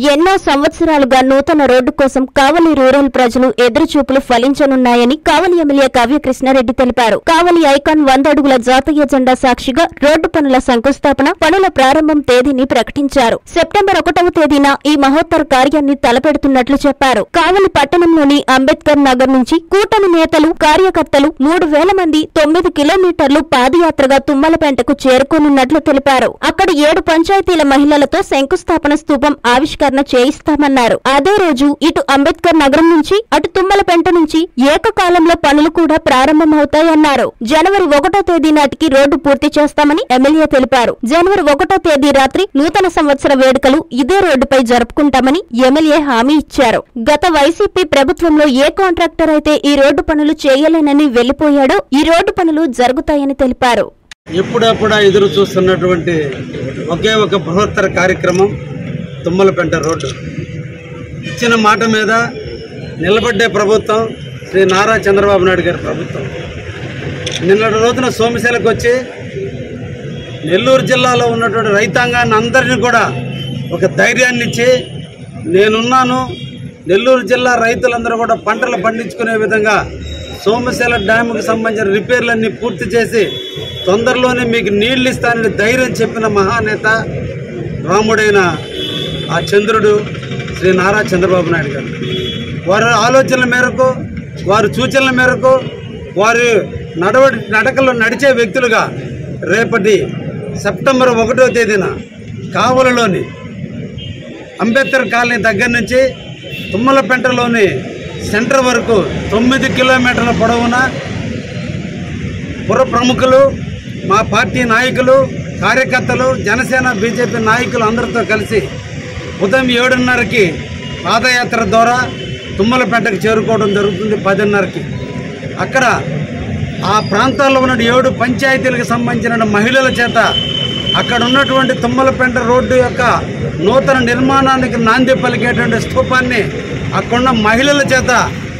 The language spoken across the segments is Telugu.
ఎన్నో సంవత్సరాలుగా నూతన రోడ్డు కోసం కావలి రూరల్ ప్రజలు ఎదురుచూపులు ఫలించనున్నాయని కావలి ఎమ్మెల్యే కావ్య కృష్ణారెడ్డి తెలిపారు కావలి ఐకాన్ వంద అడుగుల జాతీయ జెండా సాక్షిగా రోడ్డు పనుల శంకుస్థాపన పనుల ప్రారంభం తేదీని ప్రకటించారు సెప్టెంబర్ ఒకటవ తేదీన ఈ మహోత్తర కార్యాన్ని తలపెడుతున్నట్లు చెప్పారు కావలి పట్టణంలోని అంబేద్కర్ నగర్ నుంచి కూటమి నేతలు కార్యకర్తలు మూడు వేల మంది తొమ్మిది కిలోమీటర్లు పాదయాత్రగా తుమ్మలపేంటకు చేరుకోనున్నట్లు తెలిపారు అక్కడ ఏడు పంచాయతీల మహిళలతో శంకుస్థాపన స్తూపం ఆవిష్కరణ చేయిస్తామన్నారు అదే రోజు ఇటు అంబేద్కర్ నగరం నుంచి అటు తుమ్మలపెంట నుంచి ఏకకాలంలో పనులు కూడా ప్రారంభమవుతాయన్నారు జనవరి ఒకటో తేదీ నాటికి రోడ్డు పూర్తి చేస్తామని ఎమ్మెల్యే తెలిపారు జనవరి ఒకటో తేదీ రాత్రి నూతన సంవత్సర వేడుకలు ఇదే రోడ్డుపై జరుపుకుంటామని ఎమ్మెల్యే హామీ ఇచ్చారు గత వైసీపీ ప్రభుత్వంలో ఏ కాంట్రాక్టర్ అయితే ఈ రోడ్డు పనులు చేయలేనని వెళ్లిపోయాడో ఈ రోడ్డు పనులు జరుగుతాయని తెలిపారు ఎప్పుడప్పుడు ఎదురు చూస్తున్నటువంటి ఒకే ఒక బృహత్తర కార్యక్రమం తుమ్మలపెంట రోడ్డు ఇచ్చిన మాట మీద నిలబడ్డే ప్రభుత్వం శ్రీ నారా చంద్రబాబు నాయుడు గారి ప్రభుత్వం నిన్నటి రోజున సోమశిలకు వచ్చి నెల్లూరు జిల్లాలో ఉన్నటువంటి రైతాంగాన్ని అందరినీ కూడా ఒక ధైర్యాన్ని ఇచ్చి నేనున్నాను నెల్లూరు జిల్లా రైతులందరూ కూడా పంటలు పండించుకునే విధంగా సోమశిల డ్యాముకు సంబంధించిన రిపేర్లన్నీ పూర్తి చేసి తొందరలోనే మీకు నీళ్లు ఇస్తానని ధైర్యం చెప్పిన మహానేత రాముడైన ఆ చంద్రుడు శ్రీ నారా చంద్రబాబు నాయుడు గారు వారి ఆలోచనల మేరకు వారి సూచనల మేరకు వారి నడవ నడకలో నడిచే వ్యక్తులుగా రేపటి సెప్టెంబర్ ఒకటో తేదీన కావలిలోని అంబేద్కర్ కాలనీ దగ్గర నుంచి తుమ్మలపెంటలోని సెంటర్ వరకు తొమ్మిది కిలోమీటర్ల పొడవున పుర ప్రముఖులు మా పార్టీ నాయకులు కార్యకర్తలు జనసేన బీజేపీ నాయకులు అందరితో కలిసి ఉదయం ఏడున్నరకి పాదయాత్ర ద్వారా తుమ్మలపేటకు చేరుకోవడం జరుగుతుంది పదిన్నరకి అక్కడ ఆ ప్రాంతాల్లో ఉన్న ఏడు పంచాయతీలకు సంబంధించిన మహిళల చేత అక్కడ ఉన్నటువంటి తుమ్మలపేంట రోడ్డు యొక్క నూతన నిర్మాణానికి నాంది పలికేటువంటి స్థూపాన్ని అక్కడున్న మహిళల చేత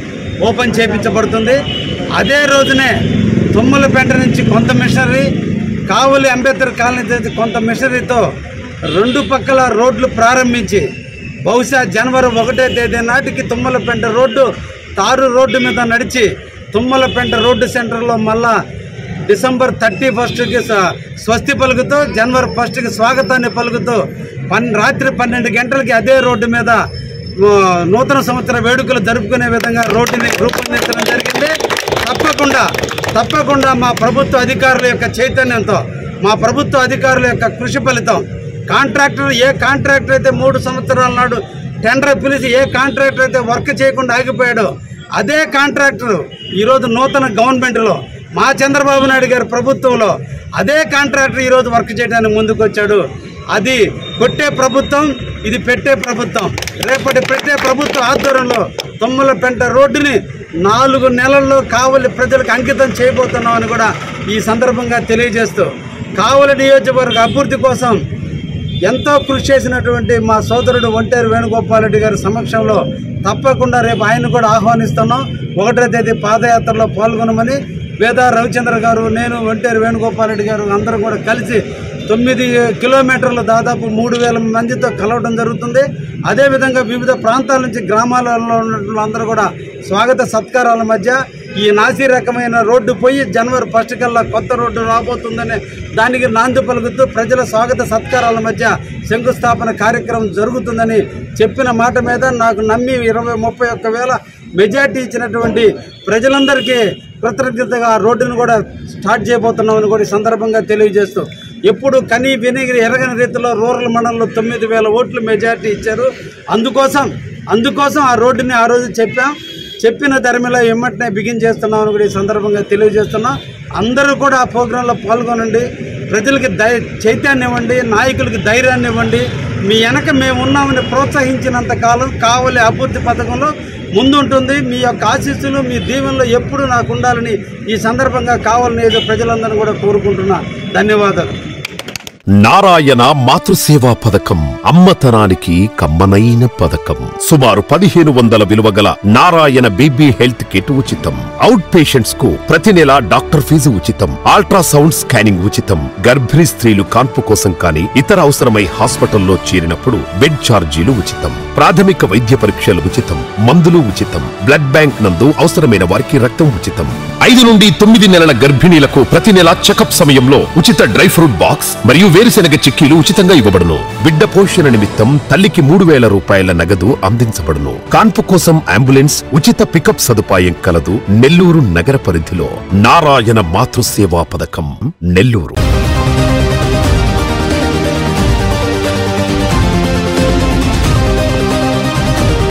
ఓపెన్ చేపించబడుతుంది అదే రోజునే తుమ్మలపేంట నుంచి కొంత మిషనరీ కావలి అంబేద్కర్ కాలనీ నుంచి కొంత మిషనరీతో రెండు పక్కల రోడ్లు ప్రారంభించి బహుశా జనవరి ఒకటో తేదీ నాటికి తుమ్మలపేంట రోడ్డు తారు రోడ్డు మీద నడిచి తుమ్మలపేంట రోడ్డు సెంటర్లో మళ్ళా డిసెంబర్ థర్టీ ఫస్ట్కి స్వస్తి పలుకుతూ జనవరి ఫస్ట్కి స్వాగతాన్ని పలుకుతూ పన్ రాత్రి పన్నెండు గంటలకి అదే రోడ్డు మీద ఆ, నూతన సంవత్సర వేడుకలు జరుపుకునే విధంగా రోడ్డుని రూపొందించడం జరిగింది తప్పకుండా తప్పకుండా మా ప్రభుత్వ అధికారుల యొక్క చైతన్యంతో మా ప్రభుత్వ అధికారుల యొక్క కృషి ఫలితం కాంట్రాక్టర్ ఏ కాంట్రాక్టర్ అయితే మూడు సంవత్సరాల నాడు టెండర్ పిలిచి ఏ కాంట్రాక్టర్ అయితే వర్క్ చేయకుండా ఆగిపోయాడో అదే కాంట్రాక్టర్ ఈరోజు నూతన గవర్నమెంట్లో మా చంద్రబాబు నాయుడు గారి ప్రభుత్వంలో అదే కాంట్రాక్టర్ ఈరోజు వర్క్ చేయడానికి ముందుకు వచ్చాడు అది కొట్టే ప్రభుత్వం ఇది పెట్టే ప్రభుత్వం రేపటి పెట్టే ప్రభుత్వ ఆధ్వర్యంలో తొమ్మిల పెంట రోడ్డుని నాలుగు నెలల్లో కావలి ప్రజలకు అంకితం చేయబోతున్నామని కూడా ఈ సందర్భంగా తెలియజేస్తూ కావలి నియోజకవర్గ అభివృద్ధి కోసం ఎంతో కృషి చేసినటువంటి మా సోదరుడు ఒంటేరు వేణుగోపాల్ రెడ్డి గారి సమక్షంలో తప్పకుండా రేపు ఆయన కూడా ఆహ్వానిస్తున్నాం ఒకటో తేదీ పాదయాత్రలో పాల్గొనమని వేదా రవిచంద్ర గారు నేను ఒంటేరు వేణుగోపాల్ రెడ్డి గారు అందరం కూడా కలిసి తొమ్మిది కిలోమీటర్లు దాదాపు మూడు వేల మందితో కలవడం జరుగుతుంది అదేవిధంగా వివిధ ప్రాంతాల నుంచి గ్రామాలలో ఉన్న అందరూ కూడా స్వాగత సత్కారాల మధ్య ఈ నాసి రకమైన రోడ్డు పోయి జనవరి ఫస్ట్ కల్లా కొత్త రోడ్డు రాబోతుందనే దానికి నాంది పలుకుతూ ప్రజల స్వాగత సత్కారాల మధ్య శంకుస్థాపన కార్యక్రమం జరుగుతుందని చెప్పిన మాట మీద నాకు నమ్మి ఇరవై ముప్పై ఒక్క వేల మెజార్టీ ఇచ్చినటువంటి ప్రజలందరికీ కృతజ్ఞతగా ఆ రోడ్డును కూడా స్టార్ట్ చేయబోతున్నామని కూడా ఈ సందర్భంగా తెలియజేస్తూ ఎప్పుడు కని వినిగిరి ఎరగని రీతిలో రూరల్ మండలంలో తొమ్మిది వేల ఓట్లు మెజార్టీ ఇచ్చారు అందుకోసం అందుకోసం ఆ రోడ్డుని ఆ రోజు చెప్పాం చెప్పిన ధర్మిలో ఎమ్మటనే బిగిన్ చేస్తున్నామని కూడా ఈ సందర్భంగా తెలియజేస్తున్నాం అందరూ కూడా ఆ ప్రోగ్రాంలో పాల్గొనండి ప్రజలకి ధై చైతన్యం ఇవ్వండి నాయకులకి ధైర్యాన్ని ఇవ్వండి మీ వెనక మేము ఉన్నామని ప్రోత్సహించినంత కాలం కావలి అభివృద్ధి పథకంలో ముందుంటుంది మీ యొక్క ఆశీస్సులు మీ దీవెనలో ఎప్పుడూ నాకు ఉండాలని ఈ సందర్భంగా కావాలని ఏదో ప్రజలందరూ కూడా కోరుకుంటున్నా ధన్యవాదాలు నారాయణ మాతృసేవా పథకం అమ్మతనానికి కమ్మనైన పథకం సుమారు పదిహేను వందల విలువ గల నారాయణ బేబీ హెల్త్ కిట్ ఉచితం అవుట్ పేషెంట్స్ కు ప్రతి నెల డాక్టర్ ఫీజు ఉచితం అల్ట్రాసౌండ్ స్కానింగ్ ఉచితం గర్భిణీ స్త్రీలు కాన్పు కోసం కానీ ఇతర అవసరమై హాస్పిటల్లో చేరినప్పుడు బెడ్ ఛార్జీలు ఉచితం ప్రాథమిక వైద్య పరీక్షలు ఉచితం మందులు ఉచితం బ్లడ్ బ్యాంక్ నందు అవసరమైన వారికి రక్తం ఉచితం ఐదు నుండి తొమ్మిది నెలల గర్భిణీలకు ప్రతి నెల చెకప్ సమయంలో ఉచిత డ్రై ఫ్రూట్ బాక్స్ మరియు వేరుశెనగ చిక్కీలు ఉచితంగా ఇవ్వబడును బిడ్డ పోషణ నిమిత్తం తల్లికి మూడు వేల రూపాయల నగదు అందించబడును కాన్పు కోసం అంబులెన్స్ ఉచిత పికప్ సదుపాయం కలదు నెల్లూరు నగర పరిధిలో నారాయణ మాతృసేవా పథకం నెల్లూరు